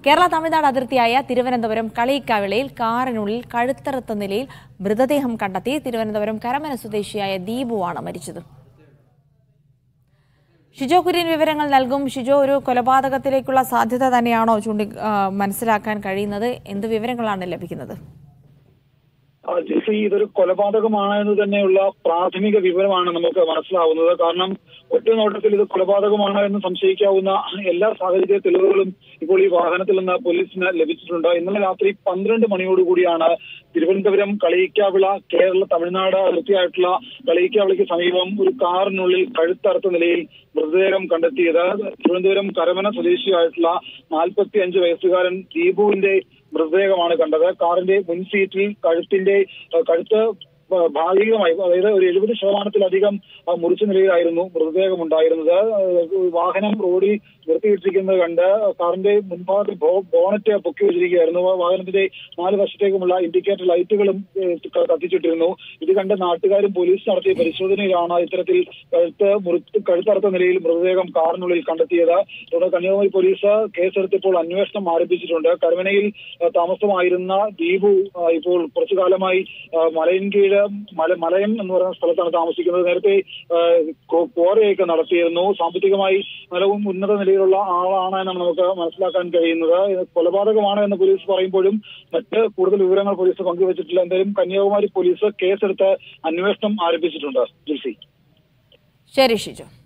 കേരള തമിഴ്നാട് അതിർത്തിയായ തിരുവനന്തപുരം കളിയിക്കാവിളയിൽ കാറിനുള്ളിൽ കഴുത്തറുത്ത നിലയിൽ മൃതദേഹം കണ്ടെത്തി തിരുവനന്തപുരം കരമന സ്വദേശിയായ ദീപുവാണ് മരിച്ചത് ഷിജോ കുര്യൻ വിവരങ്ങൾ നൽകും ഷിജോ ഒരു കൊലപാതകത്തിലേക്കുള്ള സാധ്യത തന്നെയാണോ ചൂണ്ടി ആ, മനസ്സിലാക്കാൻ കഴിയുന്നത് എന്ത് വിവരങ്ങളാണ് ലഭിക്കുന്നത് ആ, ജിസി ഇതൊരു കൊലപാതകമാണ് എന്ന് തന്നെയുള്ള പ്രാഥമിക വിവരമാണ് നമുക്ക് മനസ്സിലാവുന്നത് കാരണം ഒറ്റ നോട്ടത്തിൽ ഇത് കൊലപാതകമാണ് എന്ന് സംശയിക്കാവുന്ന എല്ലാ സാഹചര്യ തെളിവുകളും ഇപ്പോൾ ഈ വാഹനത്തിൽ നിന്ന് പോലീസിന് ലഭിച്ചിട്ടുണ്ട് ഇന്നലെ രാത്രി പന്ത്രണ്ട് മണിയോടുകൂടിയാണ് തിരുവനന്തപുരം കളിയിക്കാവിള കേരള തമിഴ്നാട് അതിർത്തിയായിട്ടുള്ള കളിയിക്കാവിളയ്ക്ക് സമീപം ഒരു കാറിനുള്ളിൽ കഴുത്തറുത്ത നിലയിൽ മൃതദേഹം കണ്ടെത്തിയത് തിരുവനന്തപുരം കരമന സ്വദേശിയായിട്ടുള്ള നാൽപ്പത്തി അഞ്ച് വയസ്സുകാരൻ ദീപുവിന്റെ മൃതദേഹമാണ് കണ്ടത് കാറിന്റെ മുൻ സീറ്റിൽ കഴുത്തിന്റെ ഏഹ്, കഴുത്ത് ഭ- ഭാഗികമായി അതായത് ഒരു എഴുപത് ശതമാനത്തിലധികം ആ, മുറിച്ച നിലയിലായിരുന്നു മൃതദേഹം ഉണ്ടായിരുന്നത് ഏഹ്, വാഹനം റോഡിൽ നിർത്തിയിട്ടിരിക്കുന്നത് കണ്ട് കാറിന്റെ മുൻഭാഗത്ത് ബോ- ബോണറ്റ് പൊക്കി വെച്ചിരിക്കുകയായിരുന്നു ആ വാഹനത്തിന്റെ നാല് വശത്തേക്കുമുള്ള ഇൻഡിക്കേറ്റർ ലൈറ്റുകളും ഏഹ്, ക- കത്തിച്ചിട്ടിരുന്നു ഇത് കണ്ട് നാട്ടുകാരും പോലീസ് നടത്തിയ പരിശോധനയിലാണ് ഇത്തരത്തിൽ കഴുത്ത് മുറിച്ച് കഴുത്തറുത്ത നിലയിൽ മൃതദേഹം കാറിനുള്ളിൽ കണ്ടെത്തിയത് തുടർന്ന് കന്യാകുമാരി പോലീസ് കേസെടുത്തപ്പോൾ അന്വേഷണം ആരംഭിച്ചിട്ടുണ്ട് കരമനയിൽ ആ, താമസമായിരുന്ന ദീപു ആ, ഇപ്പോൾ കുറച്ചു കാലമായി ആ, മലയൻകീഴ് മല മലയം എന്ന് പറയുന്ന സ്ഥലത്താണ് താമസിക്കുന്നത് നേരത്തെ ആ, കോ- കോരയൊക്കെ നടത്തിയിരുന്നു സാമ്പത്തികമായി നല്ലവും ഉന്നത നിലയിലുള്ള ആളാണ് എന്നാണ് നമുക്ക് മനസ്സിലാക്കാൻ കഴിയുന്നത് ഇത് കൊലപാതകമാണ് എന്ന് പോലീസ് പറയുമ്പോഴും മറ്റ് കൂടുതൽ വിവരങ്ങൾ പോലീസ് പങ്കുവച്ചിട്ടില്ല എന്തായാലും കന്യാകുമാരി പോലീസ് കേസെടുത്ത് അന്വേഷണം ആരംഭിച്ചിട്ടുണ്ട് ജിൽസി ശരി ഷിജോ